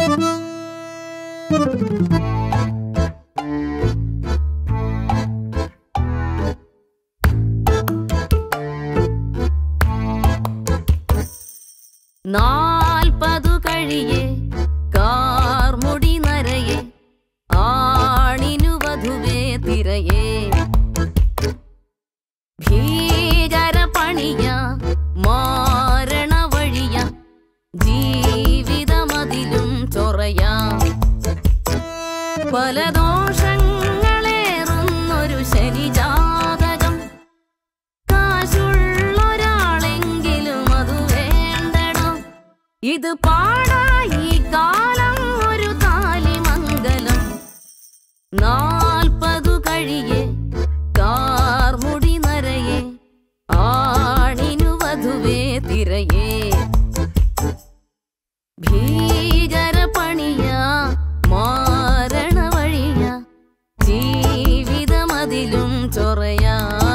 നാൽപ്പതു കഴിയെ കാർമുടി നരയെ ആണിനു വധുവേ തിരയേ ഭീകര പണിയ മാരണ വഴിയ ജീവിതമതിലും ചൊറയാ പല ദോഷങ്ങളേറുന്നൊരു ശനിജാതകം കാശുള്ളൊരാളെങ്കിലും അത് വേണ്ടടോ ഇത് പാടായി കാലം ഒരു താലിമംഗലം നാൽപ്പതു കഴിയെ കാർമുടി നരയെ ആണിനു വധുവേ തിരയേ ഭീകര പണിയ മാരണ വഴിയ ജീവിതമതിലും ചൊറയാ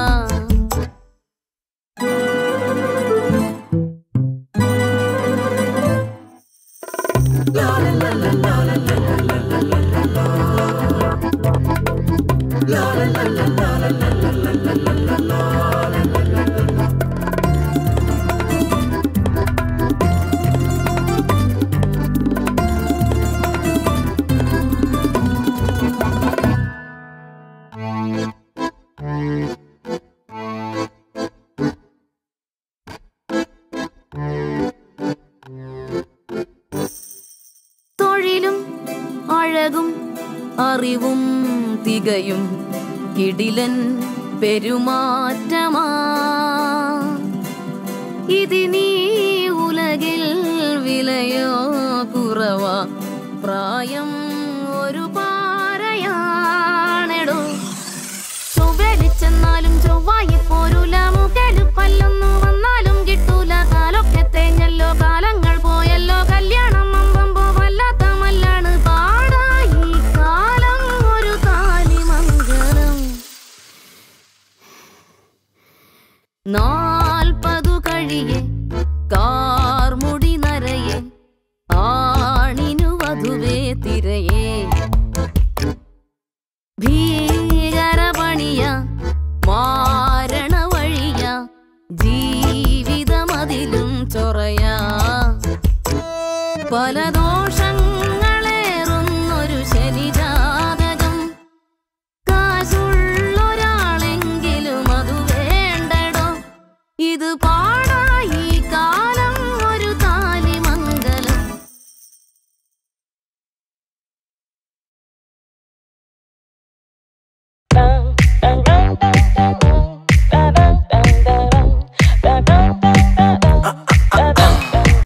തൊഴിലും അഴകും അറിവും തികയും കിടിലൻ പെരുമാറ്റമാ ഇതിനീ ഉലകിൽ വിലയോ കുറവാ പ്രായം ഒരു പാറയാണെടോ ചൊവ്വടിച്ചെന്നാലും ചൊവ്വായി പോരൂല മുകലുപ്പല്ലൊന്നു വന്നാലും കിട്ടൂല കാലൊക്കെ തേഞ്ഞല്ലോ കാലങ്ങൾ പോയല്ലോ കല്യാണം അമ്പമ്പോ വല്ലാത്ത മല്ലാണ് പാടായി കാലം ഒരു താലിമംഗലം നാൽപ്പതു കഴിയെ കാർമുടി നരയെ ആണിനു വധുവേ തിരയേ ഭീകര പണിയ മാരണ വഴിയ ജീവിതമതിലും ചൊറയാ പല